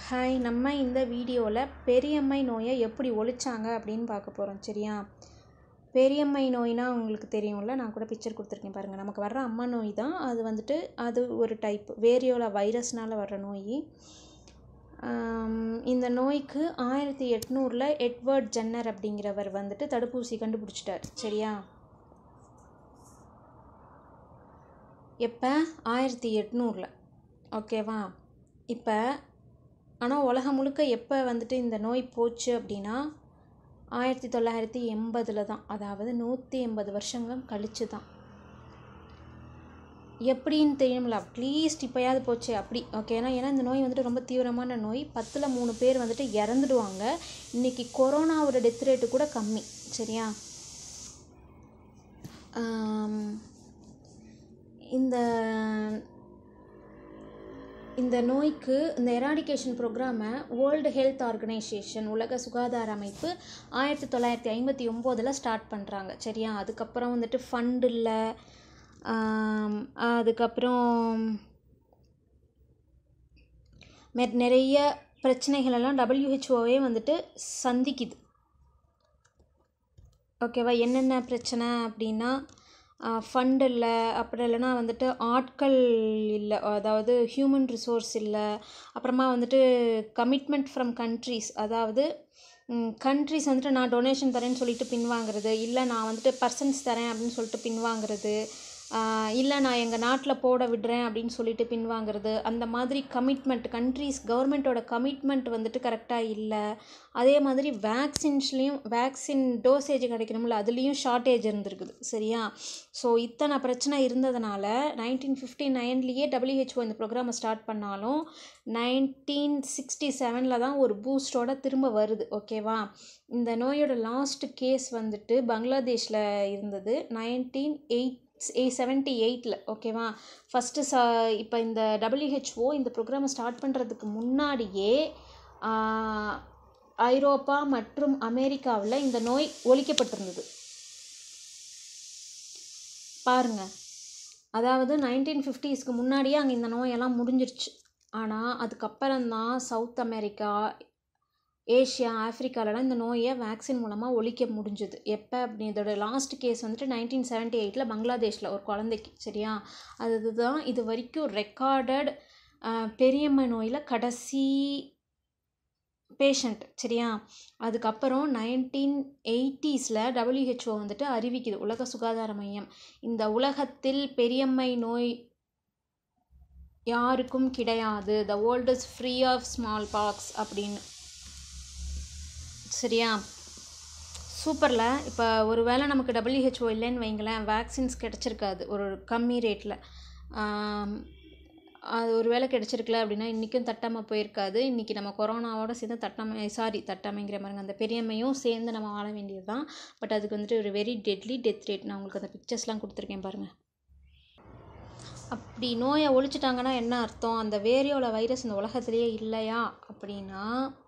hi நம்ம இந்த வீடியோவில் பெரியம்மை நோயை எப்படி ஒழிச்சாங்க அப்படின்னு பார்க்க போகிறோம் சரியா பெரியம்மை நோய்னா உங்களுக்கு தெரியும்ல நான் கூட பிக்சர் கொடுத்துருக்கேன் பாருங்கள் நமக்கு வர்ற அம்மா நோய் தான் அது வந்துட்டு அது ஒரு டைப் வேரியோலா வைரஸ்னால் வர்ற நோய் ஆம், இந்த நோய்க்கு ஆயிரத்தி எட்நூறில் எட்வர்ட் ஜென்னர் அப்படிங்கிறவர் வந்துட்டு தடுப்பூசி கண்டுபிடிச்சிட்டார் சரியா எப்போ ஆயிரத்தி எட்நூறில் ஓகேவா இப்போ ஆனால் உலகம் முழுக்க எப்போ வந்துட்டு இந்த நோய் போச்சு அப்படின்னா ஆயிரத்தி தொள்ளாயிரத்தி எண்பதில் தான் அதாவது நூற்றி எண்பது வருஷங்கள் கழிச்சு தான் எப்படின்னு தெரியும்ல அட்லீஸ்ட் இப்போயாவது போச்சு அப்படி ஓகே ஏன்னா ஏன்னா இந்த நோய் வந்துட்டு ரொம்ப தீவிரமான நோய் பத்தில் மூணு பேர் வந்துட்டு இறந்துடுவாங்க இன்றைக்கி கொரோனாவோட டெத் ரேட்டு கூட கம்மி சரியா ஆம், இந்த இந்த நோய்க்கு இந்த எராடிகேஷன் ப்ரோக்ராமை வேர்ல்டு ஹெல்த் ஆர்கனைசேஷன் உலக சுகாதார அமைப்பு ஆயிரத்தி தொள்ளாயிரத்தி ஐம்பத்தி ஒம்போதில் ஸ்டார்ட் பண்ணுறாங்க சரியா அதுக்கப்புறம் வந்துட்டு ஃபண்ட் இல்லை அதுக்கப்புறம் மெ- நிறைய பிரச்சனைகள் எல்லாம் டபிள்யூஹெச்ஓவே வந்துட்டு சந்திக்குது ஓகேவா என்னென்ன பிரச்சனை அப்படின்னா ஃபண்ட் இல்லை அப்படி இல்லைன்னா வந்துட்டு ஆட்கள் இல்லை அதாவது ஹியூமன் ரிசோர்ஸ் இல்லை அப்புறமா வந்துட்டு கமிட்மெண்ட் ஃப்ரம் கண்ட்ரீஸ் அதாவது கண்ட்ரிஸ் வந்துட்டு நான் டொனேஷன் தரேன்னு சொல்லிட்டு பின்வாங்குறது இல்லை நான் வந்துட்டு பர்சன்ஸ் தரேன் அப்படின்னு சொல்லிட்டு பின்வாங்குறது ஆஹ் இல்லை நான் எங்கள் நாட்டில் போட விடுறேன் அப்படின்னு சொல்லிட்டு பின்வாங்குறது அந்த மாதிரி கமிட்மெண்ட் கண்ட்ரிஸ் கவர்மெண்ட்டோட கமிட்மெண்ட் வந்துட்டு கரெக்டாக இல்லை அதே மாதிரி வேக்சின்ஸ்லேயும் வேக்சின் டோசேஜ் கிடைக்கணும்ல அதுலேயும் ஷார்ட்டேஜ் இருந்திருக்குது சரியா ஸோ இத்தனை பிரச்சனை இருந்ததுனால நைன்டீன் ஃபிஃப்டி நைன்லேயே டபிள்யூஹெச்ஓ இந்த ப்ரோக்ராமை ஸ்டார்ட் பண்ணாலும் நைன்டீன் சிக்ஸ்டி செவனில் தான் ஒரு பூஸ்டோட திரும்ப வருது ஓகேவா இந்த நோயோட லாஸ்ட் கேஸ் வந்துட்டு பங்களாதேஷில் இருந்தது நைன்டீன் எயிட் ஏ செவன்ட்டி எயிட்டில் ஓகேவா ஃபஸ்ட்டு ச இப்போ இந்த டபிள்யூஹெச்ஓ இந்த ப்ரோக்ராமை ஸ்டார்ட் பண்ணுறதுக்கு முன்னாடியே ஆஹ், ஐரோப்பா மற்றும் அமெரிக்காவில் இந்த நோய் ஒழிக்கப்பட்டிருந்தது பாருங்க அதாவது நைன்டீன் ஃபிஃப்டிஸ்க்கு முன்னாடியே அங்கே இந்த நோயெல்லாம் முடிஞ்சிருச்சு ஆனால் அதுக்கப்புறம்தான் சவுத் அமெரிக்கா ஏஷியா ஆஃப்ரிக்காலலாம் இந்த நோயை வேக்சின் மூலமாக ஒழிக்க முடிஞ்சுது எப்போ அப்படி இதோட லாஸ்ட் கேஸ் வந்துட்டு நைன்டீன் செவன்ட்டி எயிட்டில் பங்களாதேஷில் ஒரு குழந்தைக்கு சரியா அது இதுதான் இது வரைக்கும் ரெக்கார்டட் பெரியம்மை நோயில் கடைசி பேஷண்ட் சரியா அதுக்கப்புறம் நைன்டீன் எயிட்டிஸில் டபிள்யூஹெச்ஓ வந்துட்டு அறிவிக்குது உலக சுகாதார மையம் இந்த உலகத்தில் பெரியம்மை நோய் யாருக்கும் கிடையாது the world is free of smallpox அப்படின்னு சரியா சூப்பரில் இப்போ ஒரு வேளை நமக்கு டபிள்யூஹெச்ஓ இல்லைன்னு வைங்களேன் வேக்சின்ஸ் கிடச்சிருக்காது ஒரு கம்மி ரேட்டில் அது ஒரு வேளை கிடச்சிருக்கல அப்படின்னா இன்றைக்கும் தட்டாமல் போயிருக்காது இன்றைக்கி நம்ம கொரோனாவோட சேர்ந்து தட்டாமை சாரி தட்டாமைங்கிற மாதிரிங்க அந்த பெரியம்மையும் சேர்ந்து நம்ம வாழ வேண்டியது தான் பட் அதுக்கு வந்துட்டு ஒரு வெரி டெட்லி டெத் ரேட் நான் உங்களுக்கு அந்த பிக்சர்ஸ்லாம் கொடுத்துருக்கேன் பாருங்கள் அப்படி நோயை ஒழிச்சிட்டாங்கன்னா என்ன அர்த்தம் அந்த வேரியோல வைரஸ் இந்த உலகத்திலேயே இல்லையா அப்படின்னா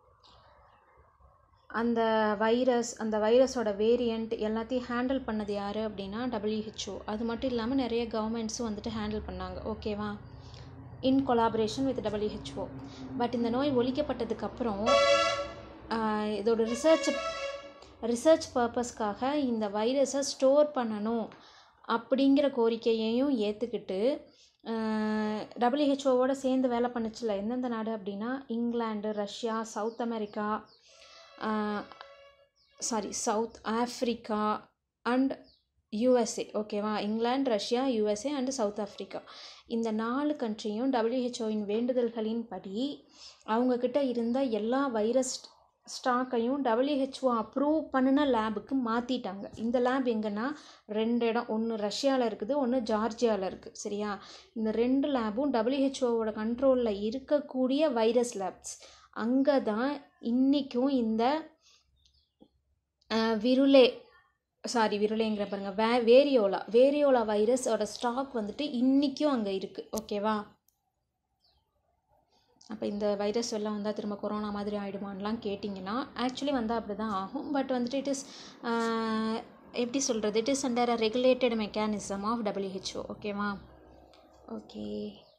அந்த வைரஸ் அந்த வைரஸோட வேரியண்ட் எல்லாத்தையும் ஹேண்டில் பண்ணது யார் அப்படின்னா டபிள்யூஹெச்ஓ அது மட்டும் இல்லாமல் நிறைய கவர்மெண்ட்ஸும் வந்துட்டு ஹேண்டில் பண்ணாங்க ஓகேவா in collaboration with WHO but இந்த நோய் ஒழிக்கப்பட்டதுக்கப்புறம் இதோட ரிசர்ச் ரிசர்ச் பர்பஸ்க்காக இந்த வைரஸை ஸ்டோர் பண்ணணும் அப்படிங்கிற கோரிக்கையையும் ஏற்றுக்கிட்டு டபிள்யூஹெச்ஓவோட சேர்ந்து வேலை பண்ணுச்சுல எந்தெந்த நாடு அப்படின்னா England Russia South America sorry South Africa and USA ஓகேவா England Russia USA and South Africa இந்த நாலு கண்ட்ரியும் டபிள்யூஹெச்ஓவின் வேண்டுதல்களின் படி அவங்கக்கிட்ட இருந்த எல்லா வைரஸ் ஸ்டாக்கையும் டபிள்யூஹெச்ஓ அப்ரூவ் பண்ணின லேபுக்கு மாற்றிட்டாங்க இந்த லேப் எங்கன்னா ரெண்டு இடம் ஒன்று ரஷ்யாவில் இருக்குது ஒன்று ஜார்ஜியாவில் இருக்குது சரியா இந்த ரெண்டு லேபும் டபிள்யூஹெச்ஓவோட கண்ட்ரோலில் இருக்கக்கூடிய வைரஸ் லேப்ஸ் அங்கே தான் இன்றைக்கும் இந்த அஹ், விருளே சாரி விருளேங்கிற பாருங்க வே வேரியோலா வேரியோலா வைரஸோட ஸ்டாக் வந்துட்டு இன்றைக்கும் அங்கே இருக்குது ஓகேவா அப்போ இந்த வைரஸ் எல்லாம் வந்தால் திரும்ப கொரோனா மாதிரி ஆகிடுமான்லாம் கேட்டிங்கன்னா ஆக்சுவலி வந்தால் அப்படி தான் ஆகும் பட் வந்துட்டு இட் இஸ் எப்படி சொல்கிறது it is under a regulated mechanism of WHO ஓகேவா ஓகே